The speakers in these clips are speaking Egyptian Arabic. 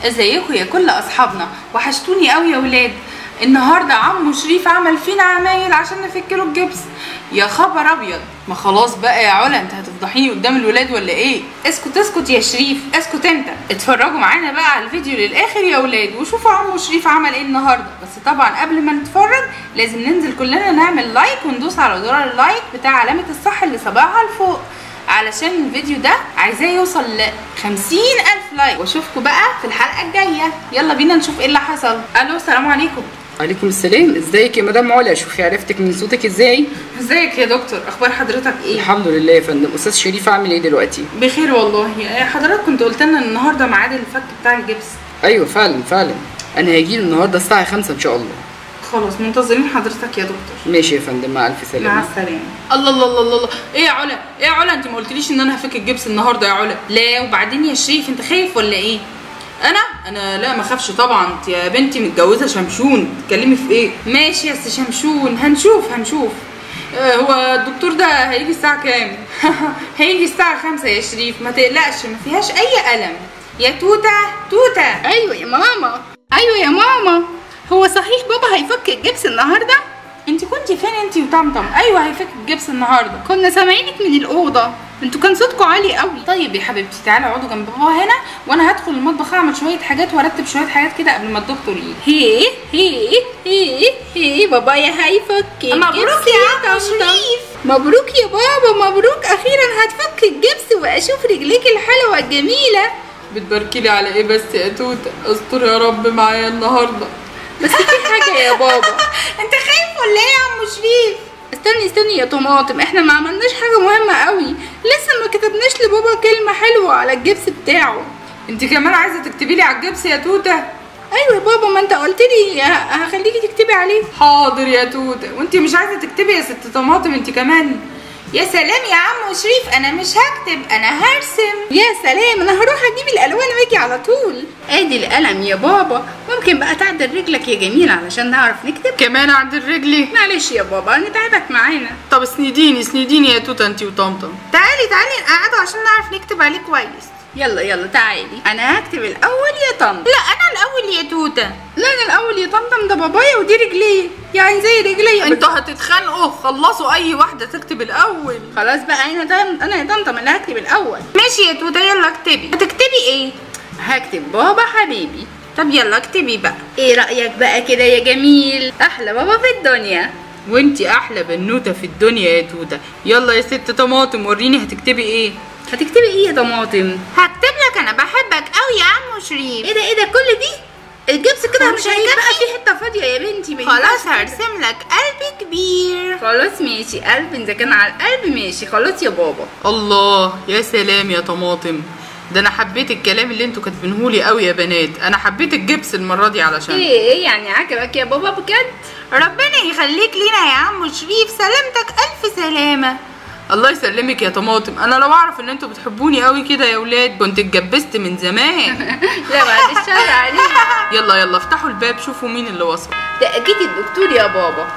ازيكم يا كل اصحابنا وحشتوني قوي يا ولاد النهارده عمو شريف عمل فينا عمايل عشان نفك له الجبس يا خبر ابيض ما خلاص بقى يا علا انت هتفضحيني قدام الولاد ولا ايه اسكت اسكت يا شريف اسكت انت اتفرجوا معانا بقى على الفيديو للاخر يا ولاد وشوفوا عمو شريف عمل ايه النهارده بس طبعا قبل ما نتفرج لازم ننزل كلنا نعمل لايك وندوس على زرار اللايك بتاع علامه الصح اللي صباعها لفوق علشان الفيديو ده عايزاه يوصل ل 50 ألف لايك واشوفكم بقى في الحلقة الجاية يلا بينا نشوف ايه اللي حصل الو السلام عليكم عليكم السلام ازيك يا مدام علا شوفي عرفتك من صوتك ازاي ازيك يا دكتور اخبار حضرتك ايه الحمد لله يا فندم استاذ شريف عامل ايه دلوقتي بخير والله يا حضرتك كنت قلت لنا النهارده ميعاد الفك بتاع الجبس ايوه فعلا فعلا انا هجيله النهارده الساعه 5 ان شاء الله خلاص منتظرين حضرتك يا دكتور ماشي يا فندم مع الف مع سلامه السلامة الله الله الله الله الله. ايه يا علا ايه يا علا انت ما قلتليش ان انا هفك الجبس النهارده يا علا لا وبعدين يا شريف انت خايف ولا ايه انا انا لا ما اخافش طبعا انت يا بنتي متجوزه شمشون تتكلمي في ايه ماشي يا سي شمشون هنشوف هنشوف آه، هو الدكتور ده هيجي الساعه كام هيجي الساعه خمسة يا شريف ما تقلقش ما فيهاش اي الم يا توته توته ايوه يا ماما ايوه يا ماما هو صحيح بابا هيفك الجبس النهارده انت كنتي فين انت وطمطم ايوه هيفك الجبس النهارده كنا سامعينك من الاوضه انتوا كان صوتكم عالي قوي طيب يا حبيبتي تعالي اقعدوا جنب بابا هنا وانا هدخل المطبخ اعمل شويه حاجات وارتب شويه حاجات كده قبل ما الدكتور يجي هي هي هي هي بابايا هيفك مبروك الجبس يا عم طمطم. شريف. مبروك يا بابا مبروك اخيرا هتفك الجبس واشوف رجليك الحلوه الجميله بتباركي لي على ايه بس يا توته استر يا رب معايا النهارده بس في حاجه يا بابا انت خايف ولا ايه يا عم شريف استني استني يا طماطم احنا ما عملناش حاجه مهمه قوي لسه ما كتبناش لبابا كلمه حلوه على الجبس بتاعه انت كمان عايزه تكتبي لي على الجبس يا توته ايوه يا بابا ما انت قلت لي ه- هخليكي تكتبي عليه حاضر يا توته وانت مش عايزه تكتبي يا ست طماطم انت كمان يا سلام يا عم شريف انا مش هكتب انا هرسم يا سلام انا هروح اجيب الالوان واجي على طول ادي القلم يا بابا ممكن بقى تعدل رجلك يا جميل علشان نعرف نكتب كمان عند رجلي معلش يا بابا نتعبك معانا طب اسنديني اسنديني يا توته انت وطمطم تعالي تعالي نقعدوا عشان نعرف نكتب عليه كويس يلا يلا تعالي انا هكتب الاول يا طنط لا انا الاول يا توته لا انا الاول يا طمطم ده بابايا ودي رجليه يعني زي رجلي انتوا هتتخانقوا خلصوا اي واحده تكتب الاول خلاص بقى انا طم... انا يا طمطم اللي هكتب الاول ماشي يا توته يلا اكتبي هتكتبي ايه هكتب بابا حبيبي طب يلا اكتبي بقى ايه رايك بقى كده يا جميل احلى بابا في الدنيا وانتي احلى بنوته في الدنيا يا توته يلا يا ست طماطم وريني هتكتبي ايه هتكتبي ايه يا طماطم هكتب لك انا بحبك قوي يا عم شريف ايه ده ايه ده كل دي الجبس كده مش مش هيبقى هيكفي؟ في حته فاضيه يا بنتي ما خلاص ينفعش كده. هرسم لك قلب كبير خلاص ماشي قلب اذا كان على القلب ماشي خلاص يا بابا الله يا سلام يا طماطم ده انا حبيت الكلام اللي انتوا كاتبينهولي قوي يا بنات انا حبيت الجبس المره دي علشان ايه ايه يعني عجبك يا بابا بجد ربنا يخليك لينا يا عم شريف سلامتك الف سلامه الله يسلمك يا طماطم انا لو اعرف ان انتوا بتحبوني قوي كده يا ولاد كنت اتجبست من زمان لا بعد الشر عليك يلا يلا افتحوا الباب شوفوا مين اللي وصل ده اكيد الدكتور يا بابا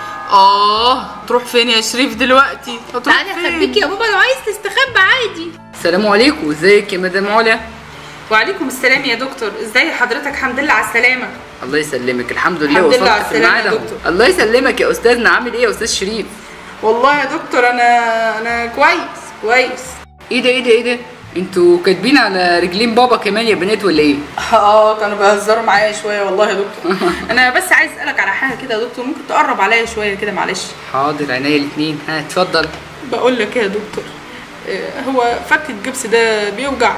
اه تروح فين يا شريف دلوقتي هتروح تعالى فين؟ اخبيك يا بابا لو عايز تستخبى عادي السلام عليكم ازيك يا مدام علا وعليكم السلام يا دكتور ازاي حضرتك الحمد لله على السلامه الله يسلمك الحمد لله الحمد لله على وصلت في السلامة يا الميعاد اهو دكتور. الله يسلمك يا استاذنا عامل ايه يا استاذ شريف والله يا دكتور انا انا كويس كويس ايه ده ايه ده ايه ده انتوا كاتبين على رجلين بابا كمان يا بنات ولا ايه اه كانوا بيهزروا معايا شويه والله يا دكتور انا بس عايز اسالك على حاجه كده يا دكتور ممكن تقرب عليا شويه كده معلش حاضر عينيا الاثنين ها اتفضل بقول لك ايه يا دكتور آه، هو فك الجبس ده بيوجع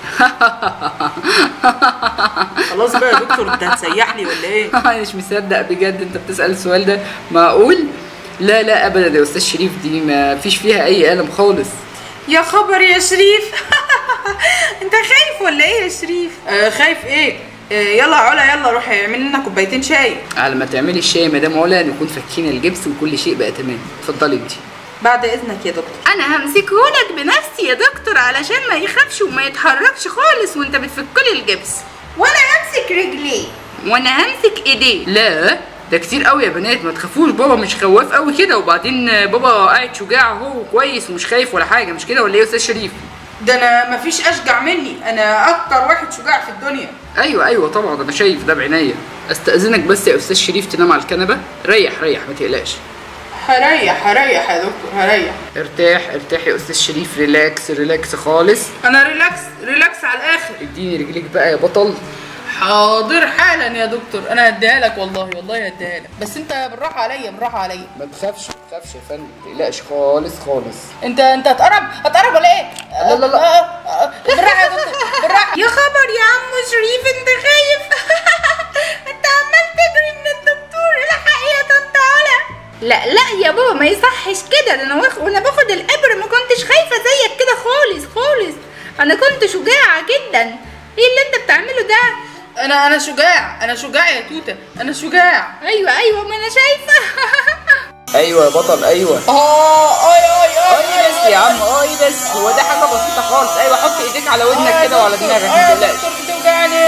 خلاص بقى يا دكتور انت هتسيح لي ولا ايه انا مش مصدق بجد انت بتسال السؤال ده معقول لا لا ابدا يا استاذ شريف دي ما فيش فيها اي الم خالص يا خبر يا شريف انت خايف ولا ايه يا شريف آه خايف ايه آه يلا يا علا يلا روح اعمل لنا كوبايتين شاي على ما تعملي الشاي يا مدام علا نكون فكينا الجبس وكل شيء بقى تمام اتفضلي انت بعد اذنك يا دكتور انا همسكهولك بنفسي يا دكتور علشان ما يخافش وما يتحركش خالص وانت بتفكلي الجبس وانا همسك رجليه وانا همسك ايديه لا ده كتير قوي يا بنات ما تخافوش بابا مش خواف قوي كده وبعدين بابا قاعد شجاع اهو كويس ومش خايف ولا حاجه مش كده ولا ايه يا استاذ شريف ده انا مفيش اشجع مني انا اكتر واحد شجاع في الدنيا ايوه ايوه طبعا انا شايف ده بعينيا استاذنك بس يا استاذ شريف تنام على الكنبه ريح ريح ما تقلقش هريح هريح يا دكتور هريح ارتاح ارتاح يا استاذ شريف ريلاكس ريلاكس خالص انا ريلاكس ريلاكس على الاخر اديني رجليك بقى يا بطل حاضر حالا يا دكتور انا هديها لك والله والله هديها لك بس انت بالراحه عليا بالراحه عليا ما تخافش ما تخافش يا فندم ما تقلقش خالص خالص انت انت هتقرب هتقرب ولا ايه لا، لا، لا. آه، آه، بالراحه يا دكتور بالراحه يا خبر يا عم شريف انت خايف انت عمال تجري من الدكتور الحق يا طنط علا لا لا يا بابا ما يصحش كده ده انا واخ... وانا باخد الابره ما كنتش خايفه زيك كده خالص خالص انا كنت شجاعه جدا ايه اللي انت بتعمله ده انا انا شجاع انا شجاع يا توته انا شجاع ايوه ايوه ما انا شايفه ايوه يا بطل ايوه اه اي اي اي بس يا عم اي بس هو ده حاجه بسيطه خالص ايوه حط ايديك على ودنك كده وعلى دماغك ما تقلقش دكتور بتوجعني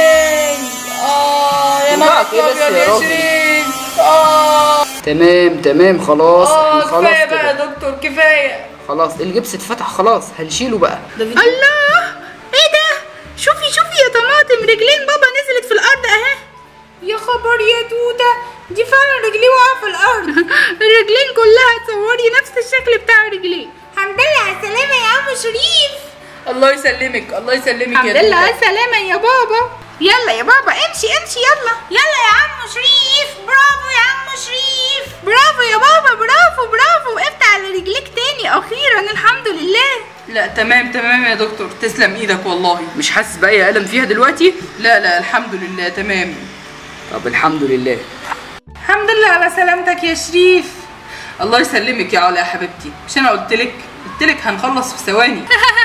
اه يا توجعك نهار ايه بس ابيض يا يا راجل؟ شريف اه تمام تمام خلاص اه احنا خلاص كفايه بقى يا كده دكتور كفايه خلاص الجبس اتفتح خلاص هنشيله بقى الله ايه ده شوفي شوفي يا طماطم رجلين بابا نزلت في الارض اهي يا خبر يا توته دي فعلا رجليه واقعه في الارض الرجلين كلها تصوري نفس الشكل بتاع رجليه الحمد لله على السلامة يا عم شريف الله يسلمك الله يسلمك الحمد يا لله على توته السلامة يا بابا يلا يا بابا امشي امشي يلا يلا يا عم شريف برافو يا عم شريف برافو يا بابا برافو برافو وقفت على رجليك تاني اخيرا الحمد لله لا تمام تمام يا دكتور تسلم ايدك والله مش حاسس باي الم فيها دلوقتي لا لا الحمد لله تمام طب الحمد لله الحمد لله على سلامتك يا شريف الله يسلمك يا علا يا حبيبتي مش انا قلت لك قلت لك هنخلص في ثواني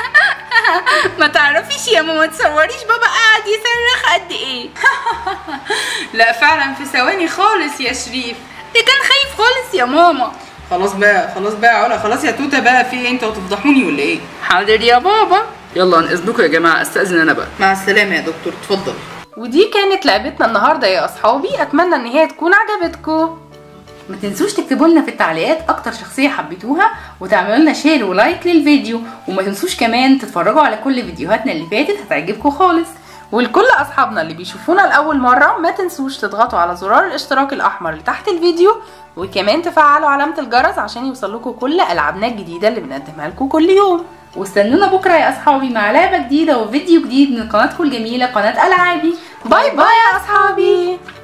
ما تعرفيش يا ماما تصوريش بابا قاعد يصرخ قد ايه لا فعلا في ثواني خالص يا شريف ده كان خايف خالص يا ماما خلاص بقى خلاص بقى يا علا خلاص يا توته بقى في ايه انت هتفضحوني ولا ايه حاضر يا بابا يلا عن اذنكم يا جماعه استاذن انا بقى مع السلامه يا دكتور اتفضل ودي كانت لعبتنا النهارده يا اصحابي اتمنى ان هي تكون عجبتكم ما تنسوش تكتبوا لنا في التعليقات اكتر شخصيه حبيتوها وتعملوا لنا شير ولايك للفيديو وما تنسوش كمان تتفرجوا على كل فيديوهاتنا اللي فاتت هتعجبكم خالص ولكل اصحابنا اللي بيشوفونا لاول مره ما تنسوش تضغطوا على زرار الاشتراك الاحمر اللي تحت الفيديو وكمان تفعلوا علامه الجرس عشان يوصلكوا كل العابنا الجديده اللي بنقدمها لكم كل يوم واستنونا بكره يا اصحابي مع لعبه جديده وفيديو جديد من قناتكم الجميله قناه العابي باي باي يا اصحابي